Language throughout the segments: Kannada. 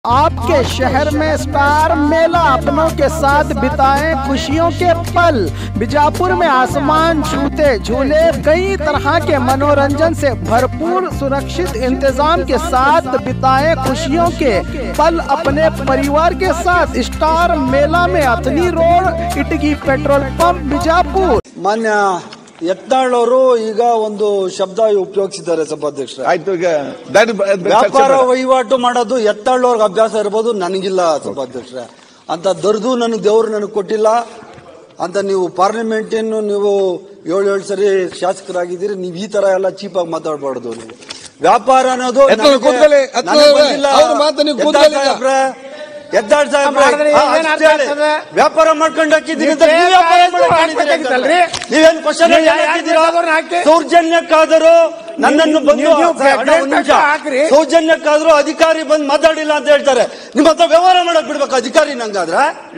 आपके शहर में स्टार मेला अपनों के साथ बिताएं खुशियों के पल बीजापुर में आसमान छूते झूले कई तरह के मनोरंजन से भरपूर सुरक्षित इंतजाम के साथ बिताएं खुशियों के पल अपने परिवार के साथ स्टार मेला में Athani road Itagi petrol pump Bijapur ಮಾನ್ಯ ಯತ್ನಾಳ್ ಅವರು ಈಗ ಒಂದು ಶಬ್ದ ಉಪಯೋಗಿಸಿದ್ದಾರೆ ಸಭಾಧ್ಯಕ್ಷರೇ ಆಯ್ತು ಈಗ that- that- ವ್ಯಾಪಾರ ವಹಿವಾಟು ಮಾಡೋದು ಯತ್ನಾಳ್ ಅವ್ರಿಗೆ ಅಭ್ಯಾಸ ಇರ್ಬೋದು ನನಗಿಲ್ಲ ಸಭಾಧ್ಯಕ್ಷರೇ ಅಂತ ದರ್ದು ನನಗೆ ದೇವ್ರು ನನಗೆ ಕೊಟ್ಟಿಲ್ಲ ಅಂತ ನೀವು ಪಾರ್ಲಿಮೆಂಟ್ ನೀವು ಏಳು ಏಳು ಸರಿ ಶಾಸಕರಾಗಿದ್ದೀರಿ ನೀವು ಈ ತರ ಎಲ್ಲ ಚೀಪಾಗಿ ಮಾತಾಡಬಾರ್ದು ನೀವು ವ್ಯಾಪಾರ ಅನ್ನೋದು ಎತ್ಕೊಳ್ಳಿ, ನನಗೆ- ಕೂತ್ಕೊಳ್ಳಿ, ಎತ್ಕೊಳ್ಳಿ, ನನಗೆ ಬಂದಿಲ್ಲ. ಅವ್ರ ಮಾತು ನೀವು ಎದ್ದಾಳ್ ಕೂತ್ಕೊಳ್ಳಿ ಈಗ. ಸಾಹೇಬ್ರೆ, ಎದ್ದಾಳ್ ಸಾಹೇಬ್ರೆ, ಮಾಡಿದ್ರೆ ಹಾ, ಏನ್ ಅಷ್ಟೇ ಅರ್ಥ ಹೇಳಿ. ಆಗ್ತದೆ? ವ್ಯಾಪಾರ ಮಾಡ್ಕೊಂಡು ಹಾಕಿದ್ದೀರಿ ಅಂತ ನೀವು ನೀವು ವ್ಯಾಪಾರ ಬೇಕಾಯ್ತು, ಮಾಡ್ಕೊಂಡು ಹಾಕಿದ್ದೀರಿ ಹಾಕ್ಬೇಕಿತ್ತಲ್ರಿ? ಅಂತಂದ್ರೆ. ನೀವೇನ್ ಕ್ವಶನ್ ನೀವು ಯಾಕೆ ಬೇಕಾದವ್ರನ್ನ ಹಾಕಿ? ಸೌಜನ್ಯಕ್ಕಾದರೂ ನನ್ನನ್ನು ಬಂದು ನೀವು- ನೀವು ಅಣ್ಣ, ಒಂದ್ ನಿಮಿಷ. ಬೇಕಾದ್ರೆ ಹಾಕ್ರಿ. ಸೌಜನ್ಯಕ್ಕಾದ್ರೂ ಅಧಿಕಾರಿ ಬಂದು ಮಾತಾಡಿಲ್ಲ ಅಂತ ಹೇಳ್ತಾರೆ ನಿಮ್ಮ ಹತ್ರ ವ್ಯವಹಾರ ಮಾಡಕ್ ಬಿಡ್ಬೇಕು ಅಧಿಕಾರಿ ನಂಗಾದ್ರೆ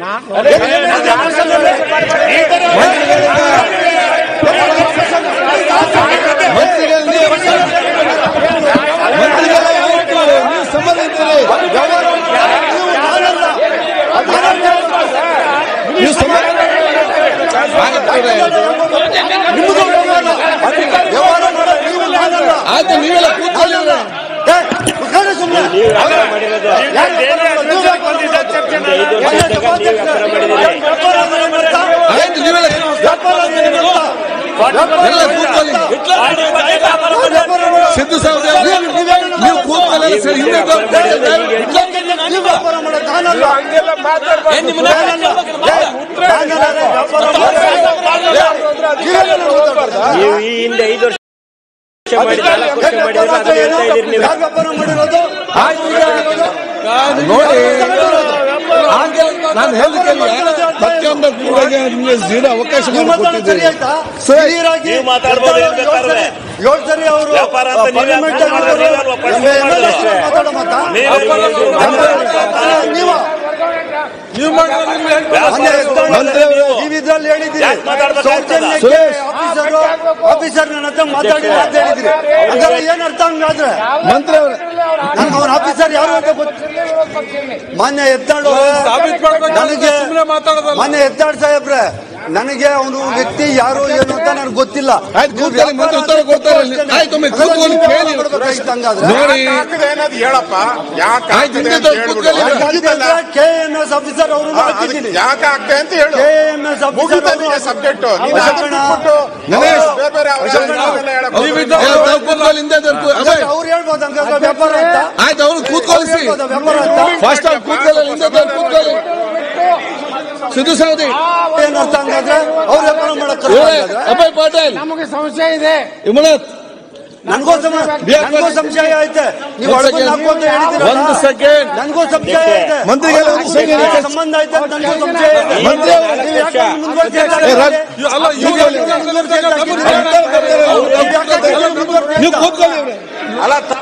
ಮಂತ್ರಿಗಳು ನೀವು- ಮಂತ್ರಿಗಳು ಇಟ್ಕೊಳ್ಳಿ, ನೀವು ಸಂಬಂಧ ಇದ್ದೀರಿ. ನೀವು ಸಂಬಂಧ ಆಯ್ತು, ನಿಮ್ಮದು ವ್ಯವಹಾರ ವ್ಯವಹಾರ ಮಾಡಕ್ ನೀವು ಮಾಡಲ್ಲ. ಆಯ್ತು ನೀವೆಲ್ಲ ಕೂತ್ಕೊಳ್ಳಿ ಇವ್ರೆ. ಏ, ಕೂತ್ಕೊಳ್ಳಿ ಸುಮ್ನೆ. ಯಾರು ವ್ಯಾಪಾರ ಮಾಡೋದು? ನೀವು ವ್ಯಾಪಾರ ಮಾಡೋದು? ಒಳ್ಳೆ ಸಭಾಧ್ಯಕ್ಷರೇ. ವ್ಯಾಪಾರ ಅಂದ್ರೆ ಏನ್ ಗೊತ್ತಾ? ಆಯ್ತು ನೀವೆಲ್ಲ ವ್ಯಾಪಾರ ಅಂದ್ರೆ ಏನ್ ಗೊತ್ತಾ? ವ್ಯಾಪಾರ ಎಲ್ಲ ಅಂದ್ರೆ ಕೂತ್ಕೊಳ್ಳಿ ವ್ಯಾಪಾರ ಮಾಡೋದು. ಸಿದ್ದು ಸಾಹೇಬ್ರೆ, ನೀವು- ನೀವು ಕೂತ್ಕೊಳ್ಳಿ ಸರಿ ಹಿಂದೆ ನೀವು ವ್ಯಾಪಾರ ಮಾಡೋದು ನಾನಲ್ಲ. ನಾನಲ್ಲ. ಏ, ನಾನಲ್ಲ, ವ್ಯಾಪಾರ ಮಾಡೋದು. ನೀವೆಲ್ಲ ಮಾತಾಡ್ಬಾರ್ದಾ? ನೀವು ಈ ಹಿಂದೆ ಐದು ವರ್ಷ ಮಾಡಿ ನಾಲ್ಕು ವರ್ಷ ಮಾಡಿದ್ರೆ ಅದನ್ನ ಹೇಳ್ತಾ ಇದ್ದೀರಿ ನೀವು ಯಾರು ವ್ಯಾಪಾರ ಮಾಡಿರೋದು ನೋಡಿ ನಾನು ಹೇಳಿದ್ದೆಲ್ಲ ಪ್ರತಿಯೊಂದು ಕೂಡಾಗೆ ನಿಮಗೆ ಜೀರೋ ಅವಕಾಶ ನೀವು ಮಾತಾಡೋದು ಸರಿ ಮಾಡಿಕೊಟ್ಟಿದ್ದೀರಿ ಆಯ್ತಾ ಸರಿ. Clear ಆಗಿ ನೀವು ಮಾತಾಡ್ಬೋದು, ಏನ್ ಏಳು ಬೇಕಾದ್ರೆ. ಸರಿ- ಏಳು ಸರಿ ಅವರು ವ್ಯಾಪಾರ ಅಂತ ನೀವೇ ಪಾರ್ಲಿಮೆಂಟ್ ಅರ್ಥ ಮಾಡಿದ್ರೆ ನೀವಲ್ವಾ ಪರ್ಸನಲ್ ಮಾಡೋದು ಅಷ್ಟೇ. ಮಾತಾಡೋ ಮಾತಾ? ನೀವೇ ನೀವು ನೀವು ಮಾಡಿದ್ರೆ ನಿಮ್ಗೆ ಹೆಂಗ್ ಮೊನ್ನೆ ಎಷ್ಟೋ ಮಂತ್ರಿ ಅವರು- ನೀವು ಇದ್ರಲ್ಲಿ ಹೇಳಿದ್ದೀರಿ ಯಾಕೆ ಮಾತಾಡ್ಬೇಕಾಗ್ತದ? ಸೌಜನ್ಯಕ್ಕೆ ಸುರೇಶ್. ಆಫೀಸರು ಆಫೀಸರ್ ನನ್ನ ಹತ್ರ ಮಾತಾಡಿಲ್ಲ ಅಂತ ಹೇಳಿದ್ರಿ ಹಂಗಾದ್ರೆ ಏನ್ ಅರ್ಥ ಹಂಗಾದ್ರೆ ಮಂತ್ರಿ ಅವರೇ ನನ್ಗೆ ಅವನ ಆಫೀಸರ್ ಯಾರು ಅಂತ ಗೊತ್ತು ಮಾನ್ಯ ಎತ್ತಾಳು ಸಾಬೀತು ಮಾಡ್ಬೇಕು ನನಗೆ ಸುಮ್ನೆ ಮಾತಾಡೋದಲ್ಲ. ಮಾನ್ಯ ಎತ್ತಾಳ್ ಸಾಹೇಬ್ರೆ ನನಗೆ ಅವನು ವ್ಯಕ್ತಿ ಯಾರು ಏನು ಅಂತ ನನಗೆ ಗೊತ್ತಿಲ್ಲ ಆಯ್ತು, ಕೂತ್ಕೊಳ್ಳಿ, ಮಂತ್ರಿ ಉತ್ತರ ಕೊಡ್ತಾರೆ. ಆಯ್ತು, ಒಮ್ಮೆ ಕೂತ್ಕೊಳ್ಳಿ, ಕೇಳಿ. ಹಂಗಾದ್ರೆ ನೋಡಿ ಹಾಕಿದೆ ಅನ್ನೋದು ಹೇಳಪ್ಪ ಯಾಕೆ ಆಯ್ತು, ಆಗ್ತದೆ ಹಿಂದೆ ಅಂತ ಹೇಳ್ಬಿಡು. ಕೂತ್ಕೊಳ್ಳಿ. ಕೆ ಎಂ ಎಸ್ ಆಫೀಸರ್ ಅವರು ಆ, ಅದಕ್ಕೆ ಯಾಕೆ ಆಗ್ತದೆ ಅಂತ ಹೇಳು ಕೆ ಎಂ ಎಸ್ ಮುಗಿದ ಆಫೀಸರ್ ಸಬ್ಜೆಕ್ಟ್ ಅಶೋಕಣ್ಣ. ಗಣೇಶ್. ಬೇರೆ ಬೇರೆ ಅಶೋಕಣ್ಣ. ಅವಶ್ಯಕತೆಗಳನ್ನೆಲ್ಲ ಹೇಳಕ್ ನೀವು ಹೋಗ್ಬೇಡಿ. ಇದ್ದು- ಏ, ತಾವು ಕೂತ್ಕೊಳ್ಳಿ, ಹಿಂದೆ ಇದ್ದವ್ರು ಕೂ- ಅಭಯ್, ಅವ್ರು ಹೇಳ್ಬೋದು ಹಂಗಾದ್ರೆ ವ್ಯಾಪಾರ ಅಂತ ಆಯ್ತು ಅವ್ರು ಕೂತ್ಕೊಳಿಸಿ ಅವ್ರು ಹೇಳ್ಬೋದಾ ವ್ಯಾಪಾರ ಅಂತ ಫಸ್ಟ್ ಅವ್ರು ಕೂತ್ಕೊಳ್ಳಿ ಹಿಂದೆ ಇದ್ದವ್ರು ಕೂತ್ಕೊಳ್ಳಿ ಸಿದ್ದು ಸೌದಿ ಏನ್ ಅರ್ಥ ಹಂಗಾದ್ರೆ ಅವ್ರು ವ್ಯಾಪಾರ ಮಾಡಕ್ ಇವರೇ ಅಭಯ್ ಪಾಟೀಲ್ ನಮಗೆ ಸಮಸ್ಯೆ ಇದೆ ಇಮನತ್ ನನ್ಗೂ ಸಮ ನನ್ಗೂ ಸಂಶಯ ಐತೆ ನೀವು ಒಂದ್ ಒಳಗೊಂದು second. ಹಾಕು ಅಂತ ಹೇಳಿದ್ದೀರಲ್ಲ? ಒಂದು second. ನನ್ಗೂ ಸಂಶಯ ಐತೆ ಮಂತ್ರಿಗಳು ಒಂದು second ನಿಮ್ಗೆ ಇರಿ. ಸಂಬಂಧ ಐತೆ ಅಂತ ನನ್ಗೂ ಸಂಶಯ ಐತೆ ಮಂತ್ರಿ ಅವರು- ನೀವು ಯಾಕೆ ಮುಂದುವರ್ಸಿ ಹೇಳ್ತಾ ಏ, ರಾಜ್- ಇದ್ದೀರಿ? ಅಲ್ಲ, ಇವ್ರು ನೀವು ಯಾಕೆ ಮುಂದುವರ್ಸಿ ಹೇಳ್ತಾ ಇದ್ದೀರಿ? ಅವ್ರು ನೀವು ಯಾಕೆ ಮುಂದುವರ್ಸಿ ನೀವು ಹೇಳ್ತಾ ಕೂತ್ಕೊಳ್ಳಿ ಇವ್ರೆ. ಅಲ್ಲ, ತ-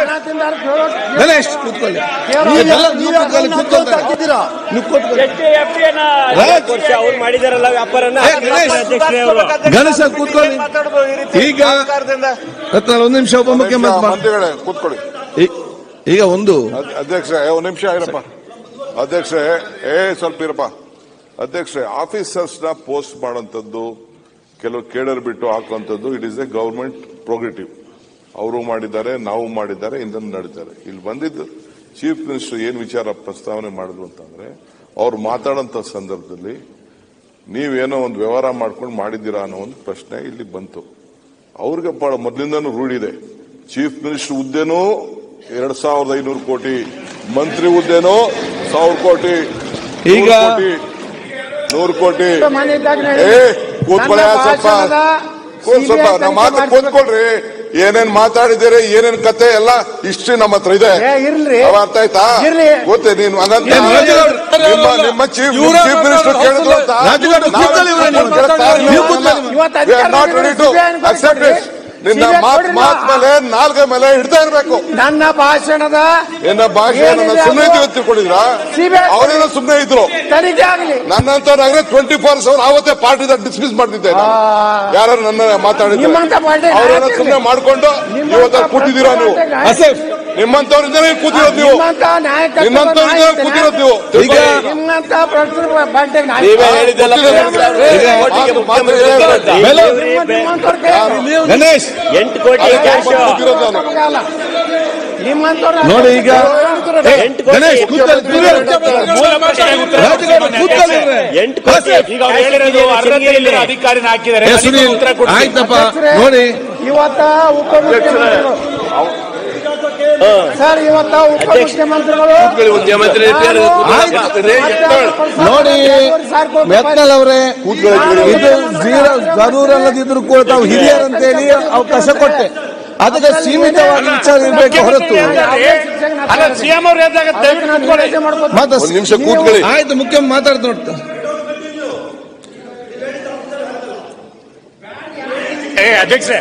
ಗಣೇಶ್ ಕೂತ್ಕೊಳ್ಳಿ ನೀವು ನೀವು ಎಲ್ಲ ನೀವು ನೀವು ಯಾಕೆ ಕೂತ್ಕೊಳ್ಳಿ ಅವ್ರನ್ನ ಕೂತ್ಕೊಳ್ತಾರೆ ಹಾಕಿದ್ದೀರಾ? ನೀವು ಕೂತ್ಕೊಳ್ಳಿ ನಾಲ್ಕು ವರ್ಷ ಅವ್ರು ಮಾಡಿದಾರಲ್ಲ ವ್ಯಾಪಾರನ ಏ, ಗಣೇಶ್. ಅಧ್ಯಕ್ಷರೇ ಅವರು ಗಣೇಶ ಕೂತ್ಕೊಳ್ಳಿ ಈಗ ಹತ್ನಾಲ್ ಒಂದು ನಿಮಿಷ ಒಬ್ಬ ಮುಖ್ಯಮಂತ್ರಿ ಮಾ- ಮಂತ್ರಿಗಳೇ ಕೂತ್ಕೊಳ್ಳಿ ಈ- ಈಗ ಒಂದು ಅದ್- ಅಧ್ಯಕ್ಷ ಏ, ಒಂದ್ ನಿಮಿಷ ಇರಪ್ಪ ಅಧ್ಯಕ್ಷ ಏ ಸ್ವಲ್ಪ ಇರಪ್ಪ ಅಧ್ಯಕ್ಷ ಆಫೀಸರ್ಸ್ ನ ಪೋಸ್ಟ್ ಮಾಡೋಂಥದ್ದು ಕೆಲವು ಕೇಡರ್ ಬಿಟ್ಟು ಹಾಕುವಂಥದ್ದು it is a government progressive ಅವರು ಮಾಡಿದ್ದಾರೆ ನಾವು ಮಾಡಿದ್ದಾರೆ ಇಂದನ್ನು ನಡೀತಾರೆ ಇಲ್ಲಿ ಬಂದಿದ್ದು ಚೀಫ್ ಮಿನಿಸ್ಟರ್ ಏನ್ ವಿಚಾರ ಪ್ರಸ್ತಾವನೆ ಮಾಡಿದ್ರು ಅಂತಂದ್ರೆ ಅವ್ರು ಮಾತಾಡೋಂಥ ಸಂದರ್ಭದಲ್ಲಿ ನೀವೇನೋ ಒಂದು ವ್ಯವಹಾರ ಮಾಡ್ಕೊಂಡು ಮಾಡಿದ್ದೀರಾ ಅನ್ನೋ ಒಂದು ಪ್ರಶ್ನೆ ಇಲ್ಲಿ ಬಂತು ಅವ್ರಿಗೆ ಬಹಳ ಮೊದಲಿಂದನೂ ರೂಢಿದೆ ಚೀಫ್ ಮಿನಿಸ್ಟರ್ ಹುದ್ದೆನೂ ಎರಡ್ ಸಾವಿರದ ಐನೂರು ಕೋಟಿ ಮಂತ್ರಿ ಹುದ್ದೆನೂ ಸಾವಿರ ಕೋಟಿ ಈಗ- ನೂರು ಕೋಟಿ ನೂರು ಕೋಟಿ ಮನೆ ಇದ್ದಾಗ ಏ ಕೂತ್ಕೊಳ್ಳಿ ನನ್ನ ಸ್ವಲ್ಪ ಭಾಷಣದ ಕೂತ್ ಸ್ವಲ್ಪ CBI ನಮ್ಮ ಮಾತು ತನಿಖೆ ಕೂತ್ಕೊಳ್ರಿ ಏನೇನ್ ಮಾತಾಡಿದ್ದೀರಿ ಏನೇನ್ ಕತೆ ಎಲ್ಲ ಹಿಸ್ಟ್ರಿ ನಮ್ಮ ಹತ್ರ ಇದೆ ಏ, ಇರ್ಲಿ. ಅವ ಅರ್ಥ ಆಯ್ತಾ ಇರ್ಲಿ. ಗೊತ್ತೇ ನೀನು ಹಂಗಂತ ಏನ್ ರಾಜುಗೌಡ್ರು? ನಿಮ್ಮ ನಿಮ್ಮ ಚೀಫ್ ಇವ್ರೇ ಚೀಫ್ ಮಿನಿಸ್ಟರ್ ಕೇಳಿದ್ರು ಅಂತ ರಾಜುಗೌಡ್ರು ಕೂತ್ಕೊಳ್ಳಿ ಇವ್ರೆ ನೀವು. ನೀವು ಕೂತ್ಕೊಳ್ಳಿ. ಇವತ್ತು We are not ready to CBI ಅನ್ಕೊಂಡು accept it. ಕೊಡ್ರಿ. ನಿನ್ನ CBI ಮಾತ್ ಕೊಡ್ರಿ ಮಾತ್ ನಾ- ಮೇಲೆ ನಾಲ್ಗೆ ಮೇಲೆ ಹಿಡ್ತಾ ಇರ್ಬೇಕು ನನ್ನ ಭಾಷಣದ ನಿನ್ನ ಭಾಷೆ ನನ್ನ ಏನಿದೆ ಸುಮ್ಮನೆ ಅದು? ಇದ್ದೀವಿ ತಿಳ್ಕೊಂಡಿದ್ರ CBI ಅವರೇನೋ ಸುಮ್ಮನೆ ಇದ್ರು ತನಿಖೆ ಆಗಲಿ ನನ್ನಂತವ್ರಾಗ್ರೆ ಟ್ವೆಂಟಿ ಫೋರ್ ಅವರ್ ಅವತ್ತೇ ಪಾರ್ಟಿದ ಡಿಸ್ಮಿಸ್ ಮಾಡ್ತಿದ್ದೆ ನಾನು. ಯಾರು ನನ್ನ ಮಾತಾಡಿದ್ರೆ ನಿಮ್ಮಂತ ಪಾರ್ಟಿ ಅವರೇನೋ ನಾಯಕರಿಗೆ. ಸುಮ್ಮನೆ ಮಾಡ್ಕೊಂಡು ಇವತ್ತ ಕೂತಿದ್ದೀರಾ ನೀವು ಅಸೇಫ್ ನಿಮ್ಮಂತವ್ರಿಂದಲೇ ಕೂತಿರೋದು ನೀವು ನಿಮ್ಮಂತ ನಾಯಕತ್ವದ ನಿಮ್ಮಂತವ್ರಿಂದ ನಾಯಕನ- ಕೂತಿರೋದು ನೀವು ಈಗ ನಿಮ್ಮಂತ ಪ್ರಶ್ನೆ ಬಂಟೆ ನಾಯಕ. ನೀವೇ ಹೇಳಿದ್ದೆಲ್ಲ ಈಗ ಕೋಟಿಗೆ ಮುಖ್ಯಮಂತ್ರಿ ಅಂತ. ಮೇಲೆ ನಿಮ್ಮ- ನಿಮ್ಮಂತವ್ರ ಕೈ- ಗಣೇಶ್ ಎಂಟು ಕೋಟಿ ಕ್ಯಾಶ್ ಕೂತಿರೋದು ನಾನು ನಮಗಲ್ಲ. ನಿಮ್ಮಂತವ್ರ ನೋಡಿ ಈಗ ಏ, ಎಂಟು ಕೋಟಿ ಗಣೇಶ್ ಕೂತ್ಕೊಳ್ಳಿ, ಕೂತ್ಕೊಳ್ಳಿ. ರಾಜಕಾರಣ ಕೂತ್ಕೊಳ್ಳಿ ಇವ್ರೆ. ಎಂಟು ಕೋಟಿ ಈಗ ಅವ್ರು ಹೇಳಿರೋದು ಅರ್ಹತೆ ಅಧಿಕಾರಿನ ಹಾಕಿದ್ದಾರೆ ಏ, ಅದಕ್ಕೆ ಸುನೀಲ್ ಉತ್ತರ ಕೊಡ್ತೀನಿ. ಆಯ್ತಪ್ಪ ನೋಡಿ ಇವತ್ತ ಉಪಮುಖ್ಯಮಂತ್ರಿಗಳು ಸರ್ ಇವತ್ತ ಉಪಮುಖ್ಯಮಂತ್ರಿಗಳು ಮುಖ್ಯಮಂತ್ರಿ ಆಯ್ತು ರೇ, ಎತ್ತಾಳ್. ನೋಡಿ ಮೆತ್ತಲ್ ಅವರೇ ಇದು ಜೀರೋ ಜರೂರ್ ಅಲ್ಲದಿದ್ರು ಕೂಡ ತಾವು ಹಿರಿಯರಂತೇಳಿ ಅವಕಾಶ ಕೊಟ್ಟೆ ಅದಕ್ಕೆ ಸೀಮಿತವಾಗಿ ವಿಚಾರ ಇರಬೇಕು ಹೊರತು ಅಲ್ಲ ಸಿಎಂ ಅವ್ರು ಹೇಳಿದಾಗ ದಯವಿಟ್ಟು ಕೂತ್ಕೊಳ್ಳಿ. ಮತ್ತೆ ಒಂದ್ ನಿಮಿಷ ಕೂತ್ಕೊಳ್ಳಿ ಆಯ್ತು ಮುಖ್ಯ ಮಾತಾಡ್ತಾ ನೋಡ್ತಾ ಏ ಅಧ್ಯಕ್ಷೆ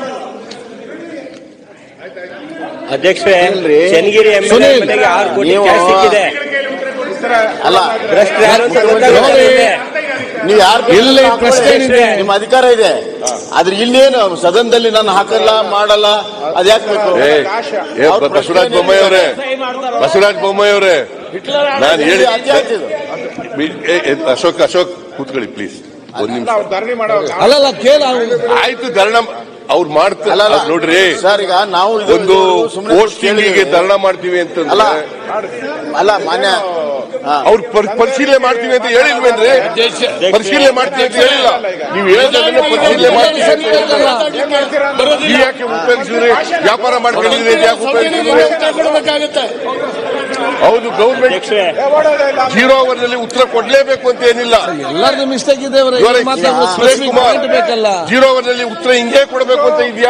ಅಧ್ಯಕ್ಷರೇ ಚನ್ನಗಿರಿ ಎಂ ಸುನೀಲ್, ಮನೆಗೆ ಆರು ಕೋಟಿ ನೀವು- ಕ್ಯಾಶ್ ಸಿಕ್ಕಿದೆ ಅಲ್ಲ ಭ್ರಷ್ಟರು ಯಾರು ಅಂತ ಗೊತ್ತಾಗುತ್ತೆ ನೀವು ಯಾರು ಇಲ್ಲಿ ಪ್ರಶ್ನೆ ಏನಿದೆ ನಿಮ್ಮ ಅಧಿಕಾರ ಇದೆ ಆದ್ರೆ ಇಲ್ಲೇನು ಸದನದಲ್ಲಿ ನಾನು ಹಾಕಲ್ಲ ಮಾಡಲ್ಲ ಅದ್ಯಾಕ್ ಬೇಕು ಏ ಏ ಬಸವರಾಜ ಬೊಮ್ಮಾಯಿ ಅವರೇ ಬಸವರಾಜ ಬೊಮ್ಮಾಯಿ ಅವರೇ ನಾನು ಹೇಳಿ ಅತಿ ಆಯ್ತು ಇದು. ಏ, ಏ, ಅಶೋಕ್ ಅಶೋಕ್ ಕೂತ್ಕೊಳ್ಳಿ ಪ್ಲೀಸ್ ಒಂದ್ ನಿಮಿಷ ಅಲ್ಲಲ್ಲ ಕೇಳ ಆಯ್ತು ಧರಣ ಅವ್ರು ಮಾಡ್ತಾರೆ ಅಲ್ಲ, ಅಲ್ಲ. ನೋಡ್ರಿ ಸರ್ ಈಗ ನಾವು ಇದು- ಒಂದು ಇದು ಸುಮ್ನೆ ಪೋಸ್ಟಿಂಗಿಗೆ ಕೇಳಿದ್ದೀವಿ. ಧರಣ ಮಾಡ್ತೀವಿ ಅಲ್ಲ ಅಂತಂದ್ರೆ ಅಲ್ಲ ಮಾನ್ಯ ಹಾ. ಅವ್ರು ಪರ್- ಪರಿಶೀಲನೆ ಮಾಡ್ತೀವಿ ಅಂತ ಹೇಳಿಲ್ವೇನ್ರಿ ಪರಿಶೀಲನೆ ಮಾಡ್ತೀವಿ ಅಂತ ಹೇಳಿಲ್ಲ ನೀವು ಹೇಳಿದ್ರೆ ಪರಿಶೀಲನೆ ಮಾಡ್ತೀವಿ ಅಂತ ಹೇಳಿಲ್ಲ. ನೀವು ಯಾಕೆ ಉಪಯೋಗಿಸಿದ್ರಿ ವ್ಯಾಪಾರ ಮಾಡ್ಕೊಂಡಿದ್ರಿ ಅಂತ ಯಾಕೆ ಉಪಯೋಗಿಸಿದ್ರಿ ಹೌದು ಗೌರ್ಮೆಂಟ್ ಅಧ್ಯಕ್ಷರೇ ಜೀರೋ ಅವರ್ ನಲ್ಲಿ ಉತ್ತರ ಕೊಡ್ಲೇಬೇಕು ಅಂತ ಏನಿಲ್ಲ ಎಲ್ಲರದ್ದು ಮಿಸ್ಟೇಕ್ ಇದೆ ಅವರೇ ಇವಾಗ ಮಾತಾಡೋ ಸುರೇಶ್ specific ಕುಮಾರ್ point ಬೇಕಲ್ಲ ಜೀರೋ ಅವರ್ ನಲ್ಲಿ ಉತ್ತರ ಹಿಂಗೆ ಕೊಡಬೇಕು ಅಂತ ಇದೆಯಾ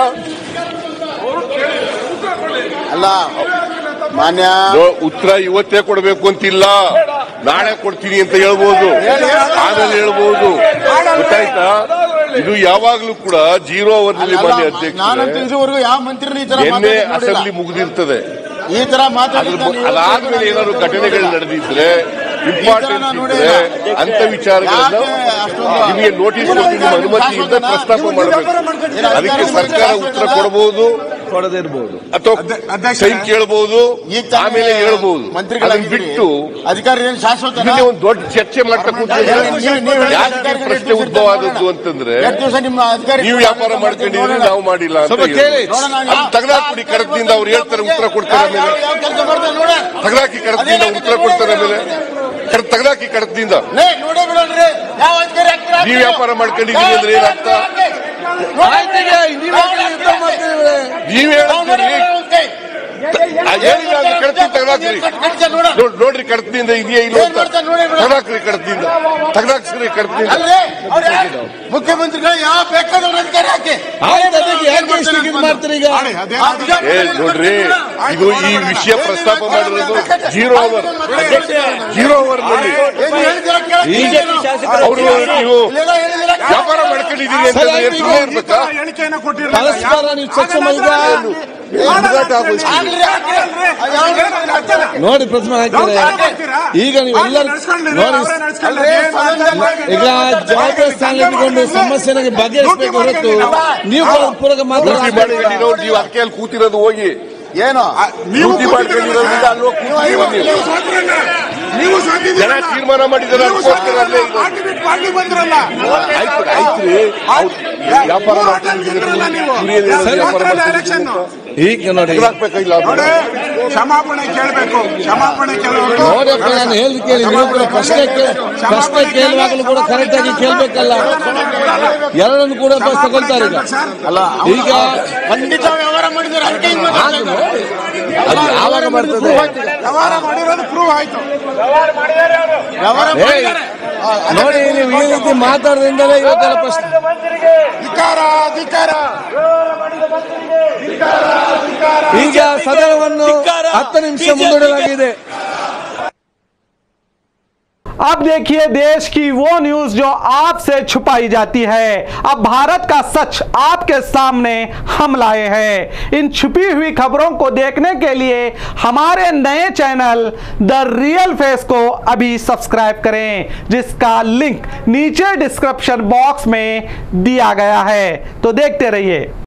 ಅಲ್ಲ ಮಾನ್ಯ ನೋ- ಉತ್ತರ ಇವತ್ತೇ ಕೊಡಬೇಕು ಅಂತಿಲ್ಲ ನಾಳೆ ಕೊಡ್ತೀನಿ ಅಂತ ಹೇಳ್ಬೋದು ಆಮೇಲೆ ಹೇಳ್ಬೋದು ಗೊತ್ತಾಯ್ತಾ ಇದು ಯಾವಾಗ್ಲೂ ಕೂಡ ಜೀರೋ ಅವರ್ ನಲ್ಲಿ ಮಾನ್ಯ ನಾನು ಅಧ್ಯಕ್ಷ ತಿಳಿಸುವವರೆಗೂ ಯಾವ ಮಂತ್ರಿ ಈ ತರ ನಿನ್ನೆ ಮಾತಾಡಿದ್ದು ನೋಡಿಲ್ಲ. ಅಸೆಂಬ್ಲಿ ಮುಗಿದಿರ್ತದೆ ಈ ತರ ಅದ್ರ ಮಾತಾಡಿದ್ದು ಬ- ನಾನು ಅದಾದ್ಮೇಲೆ ಏನಾದ್ರು ಘಟನೆಗಳು ನಡೆದಿದ್ರೆ ಇಂಪಾರ್ಟೆಂಟ್ ನೋಡಿಲ್ಲ. ಇದ್ರೆ ಅಂತ ವಿಚಾರಗಳನ್ನ ಯಾಕೆ ಅಷ್ಟೊಂದು- ನಿಮಗೆ ನೋಟಿಸ್ ಕೊಟ್ಟು ನಿಮ್ಮ ಅನುಮತಿಯಿಂದ ಪ್ರಸ್ತಾಪ ಮಾಡಬೇಕು ಅದಕ್ಕೆ ಸರ್ಕಾರ ಉತ್ತರ ಕೊಡಬಹುದು ಕೊಡದೇ ಇರ್ಬೋದು ಅಥವಾ ಸೈನ್ ಕೇಳಬಹುದು ಈಗ ತಾನೇ ಆಮೇಲೆ ಹೇಳ್ಬಹುದು ಅದನ್ನ ಮಂತ್ರಿಗಳಾಗಿದ್ದೀರಿ. ಬಿಟ್ಟು ಅಧಿಕಾರಿ ಏನು ಶಾಶ್ವತ ಇದನ್ನೇ ಒಂದು ದೊಡ್ಡ ಚರ್ಚೆ ಮಾಡ್ತಾ ಕೂತ್ಕೊಂಡ್ರೆ ನೀವು- ನೀವು- ಯಾಕೆ ಈ ಪ್ರಶ್ನೆ ಉದ್ಭವ ಆದದ್ದು ಅಂತಂದ್ರೆ ಎಷ್ಟು ದಿವಸ ನಿಮ್ಮ ಅಧಿಕಾರಿ ನೀವು ವ್ಯಾಪಾರ ಮಾಡ್ಕೊಂಡಿದ್ರಿ ನಾವು ಮಾಡಿಲ್ಲ ಅಂತ ಸ್ವಲ್ಪ ಕೇಳಿ. ನೋಡೋಣ, ಅದು ಯಾವ- ತೆಗೆದಾಕ್ಬಿಡಿ ಕಡತದಿಂದ ಅವ್ರು ಹೇಳ್ತಾರೆ ಉತ್ತರ ಕೊಡ್ತಾರೆ ಯಾವ- ಆಮೇಲೆ ಯಾವ ಕೆಲಸ ಮಾಡ್ತಾರೆ ನೋಡ ತೆಗೆದಾಕಿ ಕಡತದಿಂದ ಉತ್ತರ ಕೊಡ್ತಾರೆ ಆಮೇಲೆ ಕಡ- ತೆಗೆದಾಕಿ ಕಡತದಿಂದ ನೋಡೇ ಬಿಡೋಣ್ರಿ ಯಾವ ಅಧಿಕಾರಿ ಹಾಕ್ತೀರಾ? ನೀವು ವ್ಯಾಪಾರ ಮಾಡ್ಕೊಂಡಿದ್ದೀರಿ ಅಂದ್ರೆ ಏನರ್ಥ ಆಯ್ತು ಈಗ ನೀವು ಯಾಕೆ ಯುದ್ಧ ಮಾಡ್ತಿದ್ದೀರಿ? ನೀವ್ ಹೇಳ್ತೀರಿ ಆ, ಏನಿಲ್ಲ ಅದು ಕಡತದಿಂದ ತೆಗೆದಾಕ್ರಿ ನೋಡ್- ನೋಡ್ರಿ ಕಡತದಿಂದ ಇದೆಯಾ ಇಲ್ಲ ಏನ್ ಮಾಡ್ತಾರೆ ನೋಡಿ ಬಿಡು. ತೆಗೆದಾಕ್ರಿ ಕಡತದಿಂದ ತೆಗೆದಾಕ್ಸ್ರಿ ಕಡತದಿಂದ ಅಲ್ರಿ ಅವ್ರು ಯಾರು? ಮುಖ್ಯಮಂತ್ರಿಗಳು ಯಾವ ಬೇಕಾದವ್ರ ಅಧಿಕಾರಿ ಹಾಕಿ ಆಯ್ತು ಅದಕ್ಕೆ ಯಾಕೆ ಇಷ್ಟು ಇದು ಮಾಡ್ತೀರಿ ಈಗ ಏ ನೋಡ್ರಿ ಇದು ಈ ವಿಷಯ ಪ್ರಸ್ತಾಪ ಮಾಡಿರೋದು ಜೀರೋ ಅವರ್ ಜೀರೋ ಅವರ್ ನಲ್ಲಿ ಬಿಜೆಪಿ ಶಾಸಕರು ಅವರು ನೀವು ವ್ಯಾಪಾರ ಮಾಡ್ಕೊಂಡಿದ್ದೀರಿ ಅಂತ ಏನ್ ಸುಮ್ಮನೆ ಇರ್ಬೇಕಾ ಪರಸ್ಪರ ನೀವು ಚರ್ಚೆ ಮಾಡಿದ ಹುಡುಗಾಟ ಆಗೋಯ್ತು. ನೋಡಿ ಪ್ರತಿಮೆ ಹಾಕಿದ್ದಾರೆ ಈಗ ನೀವು ಎಲ್ಲರೂ ನೋಡಿ ಈಗ ಜವಾಬ್ದಾರಿ ಸ್ಥಾನ ಇಟ್ಕೊಂಡು ಸಮಸ್ಯೆನಾಗಿ ಬಗೆಹರಿಸಬೇಕು ಹೊರತು ನೀವು ಪೂರ- ಪೂರಕ ಡ್ಯೂಟಿ ಮಾತಾಡ ಮಾಡ್ಕೊಂಡಿರೋರು ನೀವು ಅದಕ್ಕೆ ಅಲ್ಲಿ ಕೂತಿರೋದು ಹೋಗಿ ಏನು ಡ್ಯೂಟಿ ಮಾಡ್ಕೊಂಡಿರೋದ್ರಿಂದ ಅಲ್ಲಿ ಹೋಗಿ ಕೂತಿರೋದು ನೀವು ಜನ ತೀರ್ಮಾನ ಮಾಡಿದ್ದಾರೆ ಅದಕ್ಕೋಸ್ಕರ ಅಲ್ಲೇ ಇರೋದು. ಆಯ್ತು ಆಯ್ತು ರೀ ಅವ್ರು ವ್ಯಾಪಾರ ಮಾಡ್ಕೊಂಡಿದ್ದೀರಿ ಇವ್ರು ಏನ್ ಹೇಳೋದು ವ್ಯಾಪಾರ ಮಾಡ್ಕೊಂಡಿದ್ದೀರಿ ಅಂತ? ಈಗ ನೋಡಿ ತೆಗ್ದಾಕ್ಬೇಕಾ ಇಲ್ಲ ಅವ್ರನ್ನ? ಕ್ಷಮಾಪಣೆ ಕೇಳಬೇಕು ಕ್ಷಮಾಪಣೆ ಕೇಳಬೇಕು ನೋಡಪ್ಪ ನಾನು ಹೇಳಿದ್ ಕೇಳಿ ನೀವು ಕೂಡ ಪ್ರಶ್ನೆ ಕೇ- ಪ್ರಶ್ನೆ ಕೇಳುವಾಗಲೂ ಕೂಡ ಕರೆಕ್ಟ್ ಆಗಿ ಕೇಳ್ಬೇಕಲ್ಲ ಎರಡನ್ನು ಕೂಡ ಬಸ್ ತಗೊಳ್ತಾರೆ ಈಗ ಅಲ್ಲ ಈಗ ಖಂಡಿತ ವ್ಯವಹಾರ ಮಾಡಿದ್ದಾರೆ ಅದಕ್ಕೆ ಹಿಂಗ್ ಮಾತಾಡ್ತಾರೆ. ಅದು ಯಾವಾಗ ಬರ್ತದೆ ವ್ಯವಹಾರ ಮಾಡಿರೋದು ಪ್ರೂವ್ ಆಯ್ತು ವ್ಯವಹಾರ ಏ, ಮಾಡಿದ್ದಾರೆ. ನೋಡಿ ನೀವು ಈ ರೀತಿ ಮಾತಾಡೋದ್ರಿಂದಲೇ ಇವತ್ತೆಲ್ಲ ಪ್ರಶ್ನೆ ಧಿಕಾರ ಧಿಕಾರ ಈಗ ಸದನವನ್ನು ಹತ್ತು ನಿಮಿಷ ಮುಂದೂಡಲಾಗಿದೆ अब देखिए देश की वो न्यूज जो आपसे छुपाई जाती है अब भारत का सच आपके सामने हम लाए हैं इन छुपी हुई खबरों को देखने के लिए हमारे नए चैनल द रियल फेस को अभी सब्सक्राइब करें जिसका लिंक नीचे डिस्क्रिप्शन बॉक्स में दिया गया है तो देखते रहिए